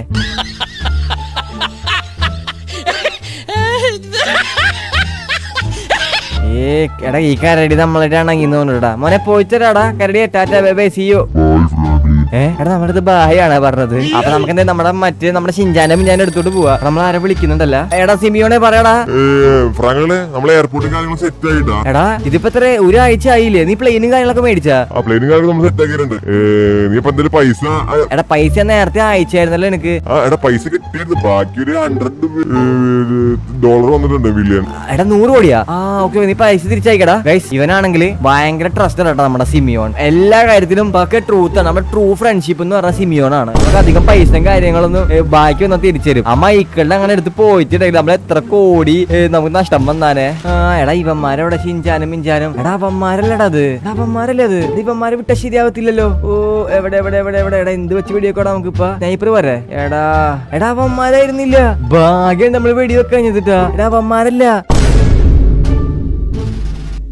ഏ എടാ ഈ കരടി നമ്മളായിട്ട് ഇണങ്ങി തോന്നുന്നുണ്ടാ മോനെ പോയിച്ചരാടാ കരടി ടാറ്റ ബൈ ബൈ സിയോ ഏ എടാ നമ്മുടെ അടുത്ത് ബായാണ് പറഞ്ഞത് അപ്പൊ നമുക്ക് എന്താ നമ്മുടെ മറ്റേ നമ്മുടെ ഷിഞ്ചാന്റെ ഞാൻ എടുത്തോട്ട് പോവാ നമ്മൾ ആരെ വിളിക്കുന്നുണ്ടല്ല എടാ സിമിയോനെ പറയടാ ഫ്രാങ്കള് നമ്മളെ എയർപോർട്ടും കാര്യങ്ങളും സെറ്റ് ആയിട്ടാ എടാ ഇതിപ്പോ എത്ര ഒരാഴ്ച ആയില്ലേ നീ പ്ലെയിനും കാര്യങ്ങളൊക്കെ മേടിച്ചാ ആ പ്ലെയിനും കാര്യങ്ങളും നമ്മൾ സെറ്റ് ആക്കിയിട്ടുണ്ട് ഏ, നീ ഇപ്പൊ എന്തെങ്കിലും പൈസ ആ, എടാ പൈസ നേരത്തെ അയച്ചായിരുന്നല്ലോ എനിക്ക് ആ എടാ പൈസ കിട്ടിയത് ബാക്കി ഒരു ഹൺഡ്രഡ് ഡോളർ വന്നിട്ടുണ്ട് ബില്യൺ എടാ നൂറ് കോടിയാ ആ ഓക്കെ നീ പൈസ തിരിച്ചയക്കടാ ഗൈസ് ഇവനാണെങ്കിൽ ഭയങ്കര ട്രസ്റ്റഡ് കേട്ടോ നമ്മുടെ സിമിയോൺ എല്ലാ കാര്യത്തിലും പക്ക ട്രൂത്ത് ആണ് നമ്മുടെ ട്രൂ ഫ്രണ്ട്ഷിപ്പ് എന്ന് പറഞ്ഞ സിമിയോൺ ആണ് നമുക്ക് അധികം പൈസയും കാര്യങ്ങളൊന്നും ഏ, ബാക്കി ഒന്നും തിരിച്ചു തരും ആ മൈക്കിളിന്റെ അങ്ങനെ എടുത്ത് പോയിട്ടുണ്ടെങ്കിൽ നമ്മൾ എത്ര കോടി ഏ, നമുക്ക് നഷ്ടം വന്നാനേ ആ എടാ ഇവന്മാരെവിടെ ചിഞ്ചാനും മിഞ്ചാനും എടാ അവന്മാരല്ലടാ അത് എടാ അവന്മാരല്ലേ അത് ഇത് ഇവന്മാരെ വിട്ട ശരിയാവത്തില്ലല്ലോ ഓ എവിടെ എവിടെ എവിടെ എവിടെ എടാ എന്ത് വെച്ച് വെടിവെക്കോടാ നമുക്ക് ഇപ്പൊ സ്നൈപ്പർ പോരെ എടാ എടാ അവന്മാരായിരുന്നില്ല ഭാഗ്യം നമ്മൾ വെടിവെക്കാൻ ചെയ്തിട്ടാ എടാ അവന്മാരല്ല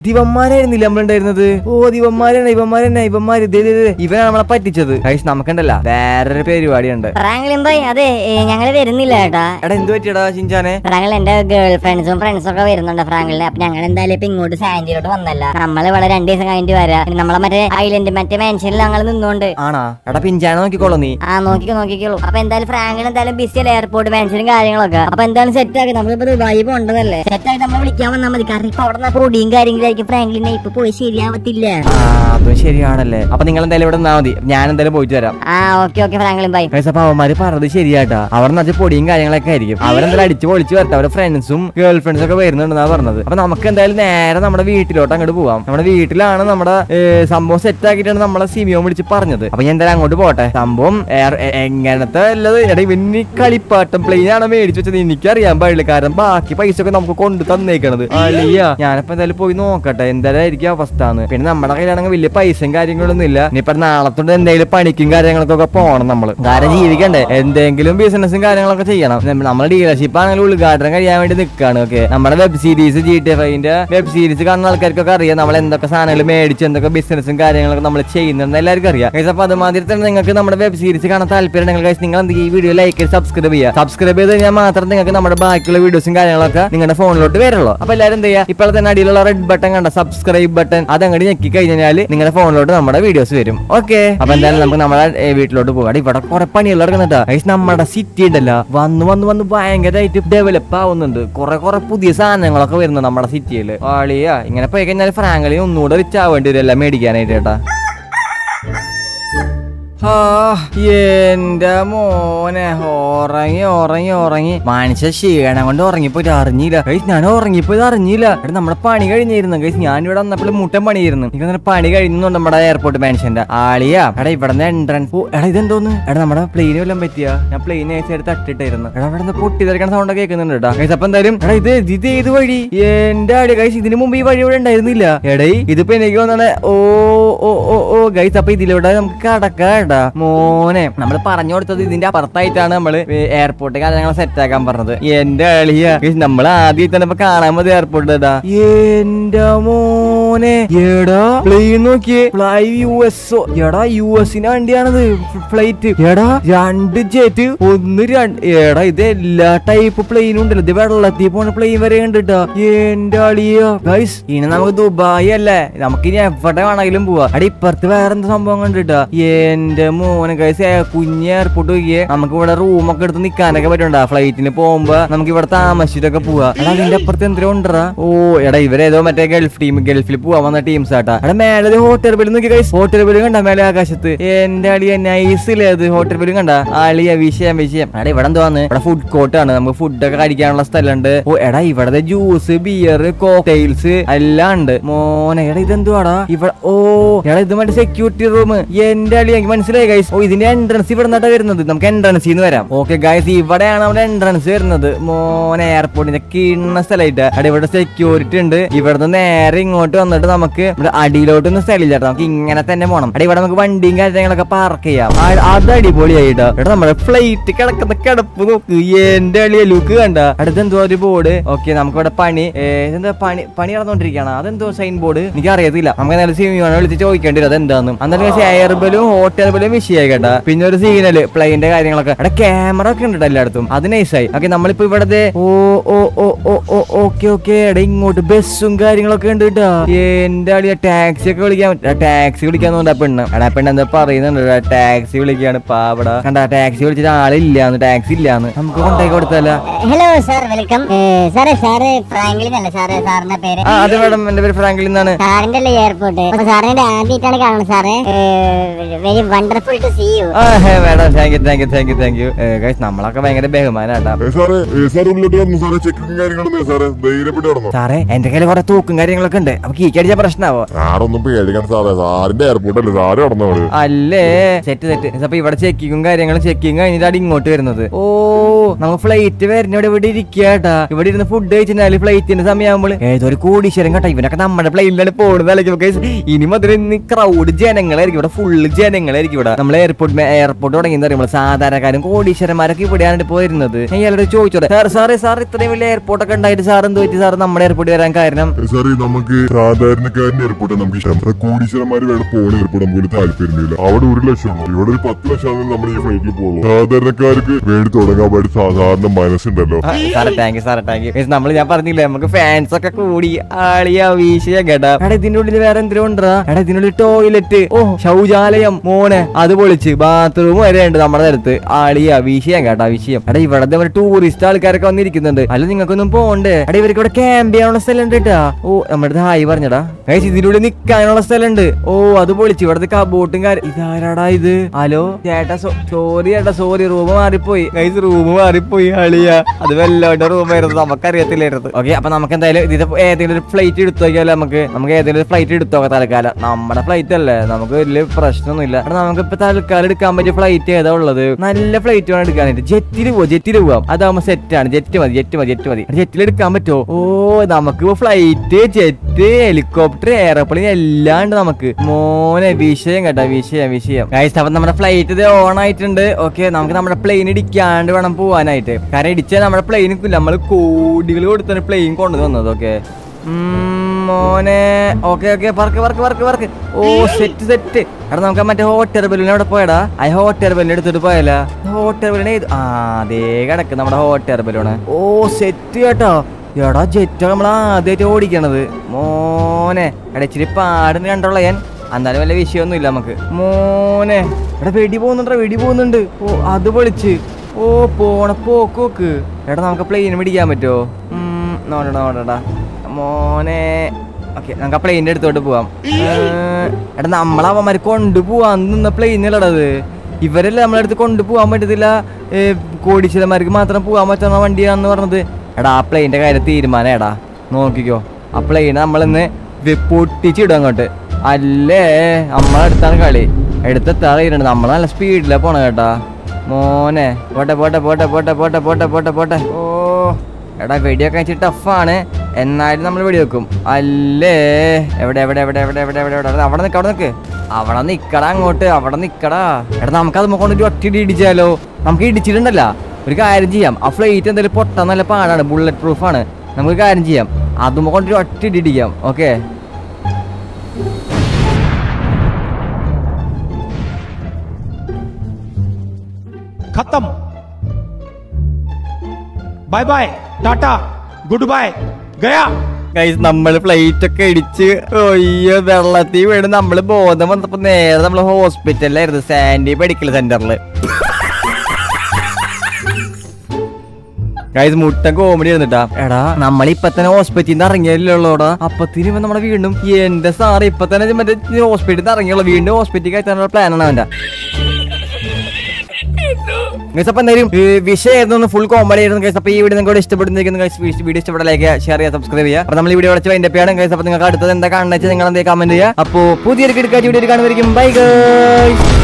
ദിവന്മാരായിരുന്നില്ല നമ്മളുണ്ടായിരുന്നത് ഓ ദിവന്മാരാണ് ഇവന്മാരെന്നെ ഇവന്മാര് ദേ, ദേ, ദേ. ഇവനാണ് നമ്മളെ പറ്റിച്ചത് ഗൈസ് നമുക്കുണ്ടല്ല വേറൊരു പരിപാടിയുണ്ട് ഫ്രാങ്ക്ലിൻ ബൈ അതെ ഏ, ഞങ്ങള് വരുന്നില്ല ചേട്ടാ എടാ എന്ത് പറ്റിയടാ ചിഞ്ചാനെ ഫ്രാങ്കിൽ എന്റെ ഗേൾ ഫ്രണ്ട്സും ഫ്രണ്ട്സും ഒക്കെ വരുന്നുണ്ട് ഫ്രാങ്കിളിന് അപ്പൊ ഞങ്ങൾ എന്തായാലും ഇപ്പൊ ഇങ്ങോട്ട് സാൻഡിലോട്ട് വന്നല്ല നമ്മൾ ഇവിടെ രണ്ടു ദിവസം കഴിഞ്ഞിട്ട് വരാം പിന്നെ നമ്മളെ മറ്റേ ഐലൻഡ് മറ്റേ മെൻഷനിൽ ഞങ്ങൾ നിന്നോണ്ട് ആണാ എടാ പിഞ്ചാനെ നോക്കിക്കോളൂ നീ ആ നോക്കിക്കോ നോക്കിക്കോളൂ അപ്പൊ എന്തായാലും ഫ്രാങ്കിൾ എന്തായാലും ബിസി അല്ലേ എയർപോർട്ട് മെൻഷനും കാര്യങ്ങളൊക്കെ അപ്പൊ എന്തായാലും സെറ്റ് ആക്കി നമ്മളിപ്പോ ദുബായി പോകേണ്ടതല്ലേ സെറ്റ് ആക്കി നമ്മൾ വിളിക്കാൻ വന്നാൽ മതി കാരണം ഇപ്പൊ അവിടെ പൊടിയും കാര്യങ്ങളായിരിക്കും ഫ്രാങ്കിളിനെ ഇപ്പൊ പോയി ശരിയാവത്തില്ല ആ അതും ശരിയാണല്ലേ അപ്പൊ നിങ്ങൾ എന്തായാലും ഇവിടെ നിന്നാ മതി ഞാൻ എന്തായാലും പോയിട്ട് വരാം ആ okay okay Franklin bye guys അപ്പൊ അവന്മാര് പറഞ്ഞത് ശരിയാട്ടാ അവർ നച്ച പൊടിയും കാര്യങ്ങളൊക്കെ ആയിരിക്കും അവരെന്തായാലും അടിച്ച് പൊളിച്ച് വരട്ടെ അവരുടെ ഫ്രണ്ട്സും ഗേൾ ഫ്രണ്ട്സും ഒക്കെ വരുന്നുണ്ടെന്നാ പറഞ്ഞത് അപ്പൊ നമുക്ക് എന്തായാലും നേരെ നമ്മുടെ വീട്ടിലോട്ട് അങ്ങോട്ട് പോവാം നമ്മുടെ വീട്ടിലാണ് നമ്മുടെ ഏ, സംഭവം സെറ്റ് ആക്കിയിട്ടാണ് നമ്മളെ സിമിയോ വിളിച്ച് പറഞ്ഞത് അപ്പൊ ഞാൻ എന്തായാലും അങ്ങോട്ട് പോട്ടെ സംഭവം എയർ- എ- എങ്ങനത്തെ ഉള്ളത് എടാ ഇവന് കളിപ്പാട്ടം പ്ലെയിൻ ആണ് മേടിച്ചു വെച്ചത് എനിക്കറിയാൻ പാടില്ല കാരണം ബാക്കി പൈസ ഒക്കെ നമുക്ക് കൊണ്ടു തന്നേക്കണത് അളിയ ഞാനിപ്പോ എന്തായാലും പോയി നോക്കട്ടെ എന്തായാലും അവസ്ഥ പിന്നെ നമ്മുടെ കയ്യിലാണെങ്കിൽ വലിയ പൈസയും കാര്യങ്ങളൊന്നും ഇല്ല ഇനിയിപ്പോ നാളത്തോണ്ട് എന്തെങ്കിലും പണിക്കും കാര്യങ്ങൾക്കൊക്കെ പോകണം നമ്മള് കാരണം ജീവിക്കണ്ടേ എന്തെങ്കിലും ബിസിനസ്സും കാര്യങ്ങളൊക്കെ ചെയ്യണം നമ്മ- നമ്മുടെ ഡീലർഷിപ്പ് ആണെങ്കിൽ ഉദ്ഘാടനം കഴിയാൻ വേണ്ടി നിൽക്കുകയാണ് ഓക്കെ നമ്മുടെ web series G T F ഐന്റെ വെബ് സീരീസ് കാണുന്ന ആൾക്കാർക്കൊക്കെ അറിയാം നമ്മൾ എന്തൊക്കെ സാധനങ്ങൾ മേടിച്ച് എന്തൊക്കെ ബിസിനസ്സും കാര്യങ്ങളൊക്കെ നമ്മൾ ചെയ്യുന്നുണ്ട് എല്ലാവർക്കും അറിയാം Guys, അപ്പൊ അതുമാതിരി തന്നെ നിങ്ങൾക്ക് നമ്മുടെ വെബ് സീരീസ് കാണാൻ താല്പര്യം ഉണ്ടെങ്കിൽ guys, നിങ്ങൾ എന്ത് ഈ വീഡിയോ ലൈക്ക് ചെയ്ത് സബ്സ്ക്രൈബ് ചെയ്യുക സബ്സ്ക്രൈബ് ചെയ്ത് കഴിഞ്ഞാൽ മാത്രം നിങ്ങൾക്ക് നമ്മുടെ ബാക്കിയുള്ള വീഡിയോസും കാര്യങ്ങളൊക്കെ നിങ്ങളുടെ ഫോണിലോട്ട് വരുള്ളൂ അപ്പൊ എല്ലാവരും എന്ത് ചെയ്യുക ഇപ്പോൾ തന്നെ അടിയിലുള്ള റെഡ് ബട്ടൺ കണ്ട സബ്സ്ക്രൈബ് ബട്ടൺ അത് അങ്ങോട്ട് ഞെക്കി കഴിഞ്ഞാൽ നിങ്ങളുടെ ഫോണിലോട്ട് നമ്മുടെ വീഡിയോസ് വരും ഓക്കെ അപ്പൊ എന്തായാലും നമുക്ക് നമ്മുടെ ഏ, വീട്ടിലോട്ട് പോകാം ഇവിടെ കുറെ പണികൾ നടക്കുന്നുണ്ട് ഗൈസ് നമ്മുടെ സിറ്റി ഉണ്ടല്ലോ വന്ന് വന്ന് വന്ന് ഭയങ്കരമായിട്ട് ഡെവലപ്പ് ആവുന്നുണ്ട് കുറെ കുറെ പുതിയ സാധനങ്ങളൊക്കെ വരുന്നു നമ്മുടെ സിറ്റിയിൽ ആളിയാ ഇങ്ങനെ പോയി കഴിഞ്ഞാൽ ഫ്രാങ്കളിൽ ഒന്നുകൂടെ റിച്ച് ആവേണ്ടി വരും എല്ലാം മേടിക്കാനായിട്ട് ചേട്ടാ ആ, എന്റെ മോനെ ഉറങ്ങി ഉറങ്ങി ഉറങ്ങി മനുഷ്യ ക്ഷീണം കൊണ്ട് ഉറങ്ങിപ്പോയിട്ട് അറിഞ്ഞില്ല ഗൈസ് ഞാൻ ഉറങ്ങിപ്പോയത് അറിഞ്ഞില്ല എടാ നമ്മുടെ പണി കഴിഞ്ഞിരുന്നു ഗൈസ് ഞാൻ ഇവിടെ വന്നപ്പോൾ മുട്ടൻ പണിയായിരുന്നു എനിക്ക് തന്നെ പണി കഴിയുന്നുണ്ട് നമ്മുടെ എയർപോർട്ട് മാൻഷന്റെ ആളിയാ എടാ ഇവിടെ എൻട്രൻസ് ഓ എടാ ഇതെന്തോന്ന് എടാ നമ്മുടെ പ്ലെയിന് വല്ലതും പറ്റിയാ ഞാൻ പ്ലെയിൻ എടുത്ത് തട്ടിട്ടായിരുന്നു എടാ ഇവിടെ നിന്ന് പൊട്ടി തെറിക്കണ സൗണ്ട് കേൾക്കുന്നുണ്ട് കേട്ടോ ഗൈസ് അപ്പൊ എന്തായാലും എടാ ഇത് ഇത് ഏത് വഴി എന്റെ ആടി ഗൈസ് ഇതിനു മുമ്പ് ഈ വഴി ഇവിടെ ഉണ്ടായിരുന്നില്ല എടേ ഇതിപ്പോ എനിക്ക് തോന്നണേ ഓ ഓ ഓ ഓ ഗൈസ് അപ്പൊ ഇതിലൂടെ നമുക്ക് കടക്കാടാ മോനെ നമ്മൾ പറഞ്ഞു കൊടുത്തത് ഇതിന്റെ അപ്പുറത്തായിട്ടാണ് നമ്മള് എയർപോർട്ട് കാര്യങ്ങൾ സെറ്റ് ആക്കാൻ പറഞ്ഞത് എന്റെ അളിയ നമ്മൾ ആദ്യമായിട്ടാണ് ഇപ്പൊ കാണാൻ മതി എയർപോർട്ട് ഇടാ എന്റെ മോനെ എടാ പ്ലെയിൻ നോക്കിയേ ഫ്ലൈ യു എസ് എടാ യു എസിന്റെ വണ്ടിയാണത് ഫ്ലൈറ്റ് എടാ രണ്ട് ജെറ്റ് ഒന്ന് രണ്ട് എടാ ഇത് എല്ലാ ടൈപ്പ് പ്ലെയിനും ഉണ്ടല്ലോ ഇത് വെള്ളത്തിൽ പോണ പ്ലെയിൻ വരെ കണ്ടിട്ടാ എന്റെ അളിയ ഗൈസ് ഇനി നമുക്ക് ദുബായ് അല്ലേ നമുക്ക് ഇനി എവിടെ വേണമെങ്കിലും പോവാ അടി ഇപ്പുറത്ത് വേറെ എന്താ സംഭവം കണ്ടിട്ടാ എന്റെ മോനെ ഗൈസ് കുഞ്ഞ് എയർപോർട്ട് പോയി നമുക്ക് ഇവിടെ റൂമൊക്കെ എടുത്ത് നിക്കാനൊക്കെ പറ്റുണ്ടാ ഫ്ലൈറ്റിന് പോകുമ്പോ നമുക്ക് ഇവിടെ താമസിച്ചിട്ടൊക്കെ പോവാ എടാ അതിന്റെ അപ്പുറത്ത് എന്തിനാ ഉണ്ടറാ ഓ എടാ ഇവരേതോ മറ്റേ ഗൾഫ് ടീം ഗൾഫിൽ പോവാൻ വന്ന ടീംസ് ആട്ടാ എടാ മേലെ ഹോട്ടൽ ബില്ല് നോക്കി ഗൈസ് ഹോട്ടൽ ബില്ല് കണ്ട മേലെ ആകാശത്ത് എന്റെ അളിയ നൈസില്ലേ അത് ഹോട്ടൽ ബില്ല് കണ്ട ആളിയ വിഷയം വിഷയം എടാ ഇവിടെ എന്തോന്ന് ഇവിടെ ഫുഡ് കോർട്ട് ആണ് നമുക്ക് ഫുഡൊക്കെ കഴിക്കാനുള്ള സ്ഥലമുണ്ട് ഓ എടാ ഇവിടെ ജ്യൂസ് ബിയർ കോക്ടെയിൽസ് എല്ലാം ഉണ്ട് മോനെ എടാ ഇതെന്തുവാടാ ഇവിടെ ഓ എടാ ഇത് മറ്റേ സെക്യൂരിറ്റി റൂം എന്റെ അളി എനിക്ക് മനസ്സിലായി ഗൈസ് ഓ ഇതിന്റെ എൻട്രൻസ് ഇവിടെ നിന്നാ വരുന്നത് നമുക്ക് എൻട്രൻസിൽ നിന്ന് വരാം ഓക്കെ ഗൈസ് ഇവിടെയാണ് നമ്മുടെ എൻട്രൻസ് വരുന്നത് മോനെ എയർപോർട്ടിന്റെ കിണ്ണ സ്ഥലമായിട്ട് അവിടെ ഇവിടെ സെക്യൂരിറ്റി ഉണ്ട് ഇവിടുന്ന് നേരെ ഇങ്ങോട്ട് വന്നിട്ട് നമുക്ക് ഇവിടെ അടിയിലോട്ടൊന്നും സ്ഥലമില്ല കേട്ടോ നമുക്ക് ഇങ്ങനെ തന്നെ പോകണം അവിടെ ഇവിടെ നമുക്ക് വണ്ടിയും കാര്യങ്ങളൊക്കെ പാർക്ക് ചെയ്യാം ആ- അത് അടിപൊളിയായിട്ടോ ഇവിടെ നമ്മുടെ ഫ്ലൈറ്റ് കിടക്കുന്ന കിടപ്പ് നോക്ക് എന്റെ അളിയ ലുക്ക് കണ്ട അടുത്ത് എന്തോ ഒരു ബോർഡ് ഓക്കെ നമുക്ക് ഇവിടെ പണി ഏ, ഇതെന്താ പണി പണി നടന്നുകൊണ്ടിരിക്കുകയാണ് അതെന്തോ സൈൻ ബോർഡ് എനിക്ക് അറിയത്തില്ല നമുക്ക് നല്ല സിമിയോനെ വിളിച്ച് ചോദിക്കേണ്ടി വരും അതെന്താന്ന് അന്നേരം എയർബലും ഹോട്ടൽ ബലും വിഷയമായി കേട്ടാ പിന്നെ ഒരു സിഗ്നല് പ്ലെയിന്റെ കാര്യങ്ങളൊക്കെ അവിടെ ക്യാമറ ഒക്കെ ഉണ്ട് എല്ലായിടത്തും അത് നൈസായി ഓക്കെ നമ്മളിപ്പോ ഇവിടെ ദേ ഓ ഓ ഓ ഓ ഓ ഓക്കെ ഓക്കെ എടാ ഇങ്ങോട്ട് ബസ്സും കാര്യങ്ങളൊക്കെ ഉണ്ട് കേട്ടാ എന്റെ അളിയ ടാക്സി ഒക്കെ വിളിക്കാൻ ടാക്സി വിളിക്കാൻ തോന്നുന്നു ആ പെണ്ണ് എടാ ആ പെണ്ണ് എന്താ പറയുന്നുണ്ട് ടാക്സി വിളിക്കാണ് പാവട കണ്ട ടാക്സി വിളിച്ചിട്ട് ആളില്ലാന്ന് ടാക്സി ഇല്ലാന്ന് നമുക്ക് കൊണ്ടാക്കി കൊടുത്തല്ല ഹലോ സാർ വെൽക്കം സാറേ സാറ് ഫ്രാങ്ക്ലിൻ അല്ലേ സാറ് സാറിന്റെ പേര് ആ അതെ മാഡം എന്റെ പേര് ഫ്രാങ്കിൽ നിന്നാണ് സാറിന്റെ അല്ലേ എയർപോർട്ട് അപ്പൊ സാറിന്റെ ആദ്യമായിട്ടാണ് കാണുന്നത് സാറേ very wonderful to see you ആ hey madam thank you thank you thank you thank you guys നമ്മളൊക്കെ ഭയങ്കര ബഹുമാനാട്ടാ ഏ, സാറേ ഏ, സാർ ഉള്ളിലോട്ട് വന്നു സാറേ ചെക്കിങ് കാര്യങ്ങളൊന്നും സാറേ ധൈര്യപ്പെട്ട് കിടന്നു സാറേ എന്റെ കയ്യിൽ കുറെ തൂക്കും കാര്യങ്ങളൊക്കെ ഉണ്ട് അപ്പൊ കീക്ക് അടിച്ച പ്രശ്നമാവോ സാറൊന്നും പേടിക്കാൻ സാറേ സാറിന്റെ എയർപോർട്ട് അല്ലേ സാറ് കടന്നവര് അല്ലേ സെറ്റ് സെറ്റ് അപ്പൊ ഇവിടെ ചെക്കിങ്ങും കാര്യങ്ങളും ചെക്കിങ് കഴിഞ്ഞിട്ടാണ് ഇങ്ങോട്ട് വരുന്നത് ഓ നമുക്ക് ഫ്ലൈറ്റ് വരുന്ന ഇവിടെ ഇവിടെ ഇരിക്കാട്ടാ ഇവിടെ ഇരുന്ന് ഫുഡ് കഴിച്ചാൽ ഫ്ലൈറ്റിന്റെ സമയമാകുമ്പോൾ ഏതൊരു കോടീശ്വരം കേട്ടോ ഇവനൊക്കെ നമ്മുടെ പ്ലെയിനിലാണ് പോകുന്നത് അല്ലെങ്കിൽ ഇനി മുതൽ ഇന്ന് ക്രൗഡ് ജനങ്ങളായിരിക്കും ഇവിടെ ഫുള്ള് ജനങ്ങളായിരിക്കും ചോദിക്കും ഇവിടെ നമ്മൾ എയർപോർട്ട് എയർപോർട്ട് തുടങ്ങിയെന്ന് പറയുമ്പോൾ സാധാരണക്കാരും കോടീശ്വരന്മാരൊക്കെ ഇവിടെയാണ് പോയിരുന്നത് ഞാൻ ഇയാളോട് ചോദിച്ചോടെ സാർ സാറേ സാർ ഇത്രയും വലിയ എയർപോർട്ടൊക്കെ ഉണ്ടായിട്ട് സാർ എന്ത് പറ്റി സാർ നമ്മുടെ എയർപോർട്ട് വരാൻ കാരണം സാറേ നമുക്ക് സാധാരണക്കാരന്റെ എയർപോർട്ട് നമുക്ക് ഇഷ്ടം ഇവിടെ കോടീശ്വരന്മാര് വേണം പോണ എയർപോർട്ട് നമുക്ക് വലിയ താല്പര്യമില്ല അവിടെ ഒരു ലക്ഷം ഇവിടെ ഒരു പത്ത് ലക്ഷം നമ്മൾ ഈ ഫ്ലൈറ്റിൽ പോകുള്ളൂ സാധാരണക്കാർക്ക് വേണ്ടി തുടങ്ങാൻ വേണ്ടി സാധാരണ മനസ്സുണ്ടല്ലോ ആ, സാറേ താങ്ക് യു സാറേ താങ്ക് യു നമ്മൾ ഞാൻ പറഞ്ഞില്ലേ നമുക്ക് ഫാൻസ് ഒക്കെ കൂടി ആളിയാ വീശിയ കേട്ടാ എടാ ഇതിന്റെ ഉള്ളിൽ വേറെ എന്തെങ്കിലും ഉണ്ടാ എടാ ഇതിനുള്ളിൽ ടോയ്ലറ്റ് ഓ ശൗചാലയം മോനെ അത് പൊളിച്ച് ബാത്റൂം വരെ ഉണ്ട് നമ്മുടെ സ്ഥലത്ത് ആളിയാ വിഷയം കേട്ടാ വിഷയം എടാ ഇവിടെ ഒരു ടൂറിസ്റ്റ് ആൾക്കാരൊക്കെ വന്നിരിക്കുന്നുണ്ട് അല്ല നിങ്ങൾക്കൊന്നും പോണ്ടേ എടാ ഇവർക്ക് ഇവിടെ ക്യാമ്പ് ചെയ്യാനുള്ള സ്ഥലം ഉണ്ട് കേട്ടാ ഓ നമ്മുടെ ഹായ് പറഞ്ഞടാ ഗൈസ് ഇതിനുള്ളിൽ നിക്കാനുള്ള സ്ഥലമുണ്ട് ഓ അത് പൊളിച്ച് ഇവിടുത്തെ കബോട്ടും കാര്യം ഇതാരാടാ ഇത് ഹലോ ചേട്ടാ സോറി ചേട്ടാ സോറി റൂം മാറിപ്പോയി ഗൈസ് റൂം മാറിപ്പോയി അളിയാ അത് വല്ലോടെ റൂം ആയിരുന്നു നമുക്കറിയത്തില്ലായിരുന്നു ഓക്കെ അപ്പൊ നമുക്ക് എന്തായാലും ഇതിന്റെ ഏതെങ്കിലും ഒരു ഫ്ലൈറ്റ് എടുത്തു നോക്കിയാലോ നമുക്ക് നമുക്ക് ഏതെങ്കിലും ഒരു ഫ്ലൈറ്റ് എടുത്തു നോക്കാം തൽക്കാലം നമ്മുടെ ഫ്ലൈറ്റ് അല്ലേ നമുക്ക് വലിയ പ്രശ്നമൊന്നുമില്ല എടാ നമുക്ക് ഇപ്പൊ തൽക്കാലം എടുക്കാൻ പറ്റിയ ഫ്ലൈറ്റ് ഏതാ ഉള്ളത് നല്ല ഫ്ലൈറ്റ് വേണം എടുക്കാനായിട്ട് ജെറ്റിൽ പോവാം ജെറ്റിൽ പോവാം അതാവുമ്പോ സെറ്റ് ആണ് ജെറ്റ് മതി ജെറ്റ് മതി ജെറ്റ് മതി ജെറ്റിൽ എടുക്കാൻ പറ്റുമോ ഓ നമുക്ക് ഫ്ലൈറ്റ് ജെറ്റ് ഹെലികോപ്റ്റർ എയർപ്ലെയിൻ എല്ലാം ഉണ്ട് നമുക്ക് മോനെ വിഷയം കേട്ടോ വിഷയം വിഷയം ഗൈസ് അപ്പൊ നമ്മുടെ ഫ്ലൈറ്റ് ഇത് ഓൺ ആയിട്ടുണ്ട് ഓക്കെ നമുക്ക് നമ്മുടെ പ്ലെയിൻ ഇടിക്കാണ്ട് വേണം പോവാനായിട്ട് കാരണം ഇടിച്ചാൽ നമ്മുടെ പ്ലെയിൻ നമ്മൾ കോടികൾ കൊടുത്താണ് പ്ലെയിൻ കൊണ്ടു വന്നത് ഓക്കെ മോനെ ഓക്കെ ഓക്കെ പറക്ക് പറക്ക് പറക്ക് പറക്ക് ഓ സെറ്റ് സെറ്റ് എടാ നമുക്ക് മറ്റേ ഹോട്ടൽ ബലൂൺ എവിടെ പോയടാ ആ ഹോട്ടൽ ബലൂൺ എടുത്തിട്ട് പോയല്ല ഹോട്ടൽ ബലൂൺ ഏത് ആ അതേ കിടക്ക് നമ്മുടെ ഹോട്ടൽ ബലൂണ് ഓ സെറ്റ് കേട്ടോ എടാ ജെറ്റ് നമ്മൾ ആദ്യമായിട്ട് ഓടിക്കണത് മോനെ എടാ ഇച്ചിരി പാടിന് കണ്ടുള്ള ഞാൻ എന്നാലും വല്ല വിഷയമൊന്നുമില്ല നമുക്ക് മോനെ എടാ വെടി പോകുന്നുണ്ടോ വെടി പോകുന്നുണ്ട് ഓ അത് പൊളിച്ച് ഓ പോണ പോക്കോക്ക് എടാ നമുക്ക് പ്ലെയിൻ പിടിക്കാൻ പറ്റുമോ നോടടാ നോടടാ മോനെ ഓക്കെ നമുക്ക് ആ പ്ലെയിൻ്റെ അടുത്തോട്ട് പോവാം ഏർ, എടാ നമ്മളവന്മാർ കൊണ്ടുപോവാൻ നിന്ന പ്ലെയിനിലടത് ഇവരല്ലേ നമ്മളടുത്ത് കൊണ്ടുപോകാൻ പറ്റത്തില്ല ഏർ, കോടീശ്വരന്മാർക്ക് മാത്രം പോകാൻ പറ്റുന്ന വണ്ടിയാണെന്ന് പറഞ്ഞത് എടാ ആ പ്ലെയിൻ്റെ കാര്യം തീരുമാനം എടാ നോക്കിക്കോ ആ പ്ലെയിൻ നമ്മളിന്ന് വെ- പൊട്ടിച്ചിടും അങ്ങോട്ട് അല്ലേ നമ്മളടുത്താണ് കളി എടുത്തെത്താറിയിട്ടുണ്ട് നമ്മൾ നല്ല സ്പീഡിലാണ് പോണ കേട്ടാ മോനെ പോട്ടെ പോട്ടെ പോട്ടെ പോട്ടെ പോട്ടെ പോട്ടെ പോട്ടെ പോട്ടെ ഓ എടാ വെടിയൊക്കെ വെച്ച് ടഫാണ് എന്നാലും നമ്മൾ വെടി വെക്കും അല്ലേ എവിടെ എവിടെ എവിടെ എവിടെ എവിടെ എവിടെ എവിടെ എടാ, അവിടെ നിൽക്ക് അവിടെ നിൽക്ക് അവിടെ നിക്കടാ അങ്ങോട്ട് അവിടെ നിക്കടാ എടാ നമുക്ക് അത് കൊണ്ടിട്ട് ഒറ്റ ഇടിച്ചാലോ നമുക്ക് ഇടിച്ചിട്ടുണ്ടല്ല ഒരു കാര്യം ചെയ്യാം ആ ഫ്ലൈറ്റ് എന്തായാലും പൊട്ടാൻ നല്ല പാടാണ് ബുള്ളറ്റ് പ്രൂഫാണ് നമുക്ക് കാര്യം ചെയ്യാം അതും കൊണ്ടിട്ട് ഒറ്റ ഇടി ഇടിക്കാം ഓക്കെ खत्म bye bye tata good bye गया ഗൈസ് നമ്മൾ ഫ്ലൈറ്റ് ഒക്കെ ഇടിച്ച് ഒയ്യോ വെള്ളത്തിൽ വീണ് നമ്മള് ബോധം വന്നപ്പോ നേരെ നമ്മള് ഹോസ്പിറ്റലിലായിരുന്നു സാൻഡി മെഡിക്കൽ സെന്ററിൽ ഗൈസ് മുട്ടൻ കോമഡി ഇരുന്നിട്ടാ എടാ നമ്മൾ ഇപ്പൊ തന്നെ ഹോസ്പിറ്റലിൽ നിന്ന് ഇറങ്ങിയല്ലോടാ അപ്പത്തിന് ഇവൻ നമ്മുടെ വീണ്ടും എന്റെ സാറ് ഇപ്പൊ തന്നെ മറ്റേ ഹോസ്പിറ്റലിൽ നിന്ന് ഇറങ്ങിയുള്ളൂ വീണ്ടും ഹോസ്പിറ്റലിൽ കയറ്റാനുള്ള പ്ലാനാണ് അവന്റെ ഗൈസ് അപ്പൊ എന്തായാലും ഈ വിഷയമായിരുന്നു ഫുൾ കോമഡി ആയിരുന്നു ഗൈസ് അപ്പൊ ഈ വീഡിയോ നിങ്ങൾക്ക് ഇഷ്ടപ്പെടുന്ന ഗൈസ് വീഡിയോ ഇഷ്ടപ്പെട്ട ലൈക്ക് ഷെയർ ചെയ്യുക സബ്സ്ക്രൈബ് ചെയ്യുക അപ്പൊ നമ്മൾ ഈ വീഡിയോ വിളിച്ച് അതിന്റെ പേയാണ് ഗൈസ് അപ്പൊ നിങ്ങൾക്ക് അടുത്തത് എന്താ കാണുന്നത് നിങ്ങൾ എന്തെങ്കിലും കമന്റ് ചെയ്യുക അപ്പൊ പുതിയൊരു കിടക്കാറ്റ് വീഡിയോ കാണുമായിരിക്കും ബൈ ഗൈസ്